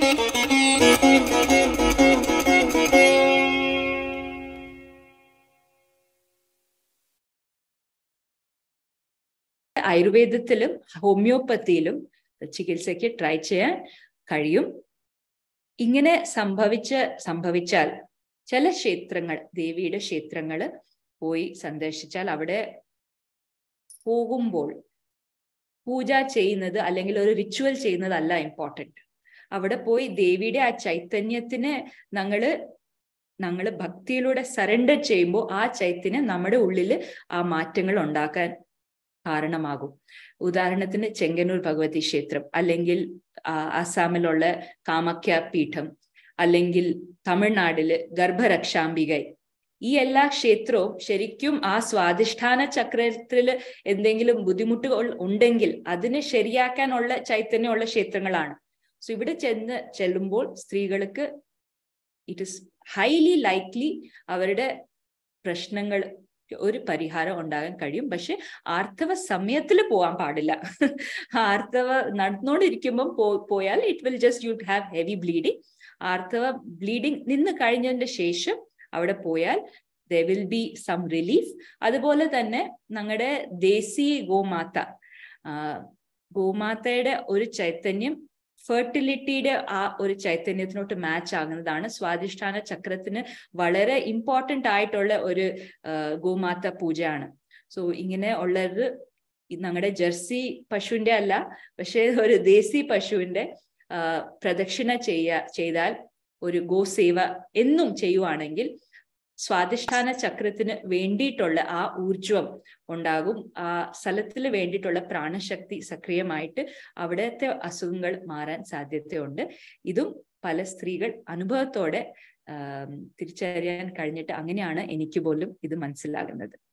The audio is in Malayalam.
ആയുർവേദത്തിലും ഹോമിയോപ്പത്തിയിലും ചികിത്സയ്ക്ക് ട്രൈ ചെയ്യാൻ കഴിയും ഇങ്ങനെ സംഭവിച്ച സംഭവിച്ചാൽ ചില ക്ഷേത്രങ്ങൾ ദേവിയുടെ ക്ഷേത്രങ്ങൾ പോയി സന്ദർശിച്ചാൽ അവിടെ പോകുമ്പോൾ പൂജ ചെയ്യുന്നത് അല്ലെങ്കിൽ ഒരു റിച്വൽ ചെയ്യുന്നതല്ല ഇമ്പോർട്ടൻറ്റ് അവിടെ പോയി ദേവിയുടെ ആ ചൈതന്യത്തിന് ഞങ്ങള് ഞങ്ങൾ ഭക്തിയിലൂടെ സറണ്ടർ ചെയ്യുമ്പോൾ ആ ചൈതന്യം നമ്മുടെ ഉള്ളിൽ ആ മാറ്റങ്ങൾ ഉണ്ടാക്കാൻ കാരണമാകും ഉദാഹരണത്തിന് ചെങ്ങന്നൂർ ഭഗവതി ക്ഷേത്രം അല്ലെങ്കിൽ അസാമിലുള്ള കാമക്യ പീഠം അല്ലെങ്കിൽ തമിഴ്നാട്ടില് ഗർഭരക്ഷാംബികൈ ഈ എല്ലാ ക്ഷേത്രവും ശരിക്കും ആ സ്വാധിഷ്ഠാന ചക്രത്തിൽ എന്തെങ്കിലും ബുദ്ധിമുട്ടുകൾ ഉണ്ടെങ്കിൽ അതിന് ശരിയാക്കാനുള്ള ചൈതന്യമുള്ള ക്ഷേത്രങ്ങളാണ് സോ ഇവിടെ ചെന്ന് ചെല്ലുമ്പോൾ സ്ത്രീകൾക്ക് ഇറ്റ് ഇസ് ഹൈലി ലൈക്ലി അവരുടെ പ്രശ്നങ്ങൾ ഒരു പരിഹാരം ഉണ്ടാകാൻ കഴിയും പക്ഷെ ആർത്തവ സമയത്തിൽ പോകാൻ പാടില്ല ആർത്തവ നടന്നുകൊണ്ടിരിക്കുമ്പം പോ പോയാൽ it will just you have heavy bleeding ആർത്തവ ബ്ലീഡിങ് നിന്ന് കഴിഞ്ഞതിന്റെ ശേഷം അവിടെ പോയാൽ there will be some relief അതുപോലെ തന്നെ ഞങ്ങളുടെ ദേശീ ഗോമാത ഗോമാതയുടെ ഒരു ചൈതന്യം ഫെർട്ടിലിറ്റിയുടെ ആ ഒരു ചൈതന്യത്തിനോട്ട് മാച്ച് ആകുന്നതാണ് സ്വാധിഷ്ഠാന ചക്രത്തിന് വളരെ ഇമ്പോർട്ടൻ്റ് ആയിട്ടുള്ള ഒരു ഗോമാത പൂജയാണ് സോ ഇങ്ങനെ ഉള്ളത് ഞങ്ങളുടെ ജെർസി പശുവിന്റെ അല്ല പക്ഷേ ഒരു ദേശി പശുവിന്റെ പ്രദക്ഷിണ ചെയ്യ ചെയ്താൽ ഒരു ഗോസേവ എന്നും ചെയ്യുവാണെങ്കിൽ സ്വാധിഷ്ഠാന ചക്രത്തിന് വേണ്ടിയിട്ടുള്ള ആ ഊർജം ഉണ്ടാകും ആ സ്ഥലത്തിൽ വേണ്ടിയിട്ടുള്ള പ്രാണശക്തി സക്രിയമായിട്ട് അവിടത്തെ അസുഖങ്ങൾ മാറാൻ സാധ്യതയുണ്ട് ഇതും പല സ്ത്രീകൾ അനുഭവത്തോടെ തിരിച്ചറിയാൻ കഴിഞ്ഞിട്ട് അങ്ങനെയാണ് എനിക്ക് പോലും ഇത് മനസ്സിലാകുന്നത്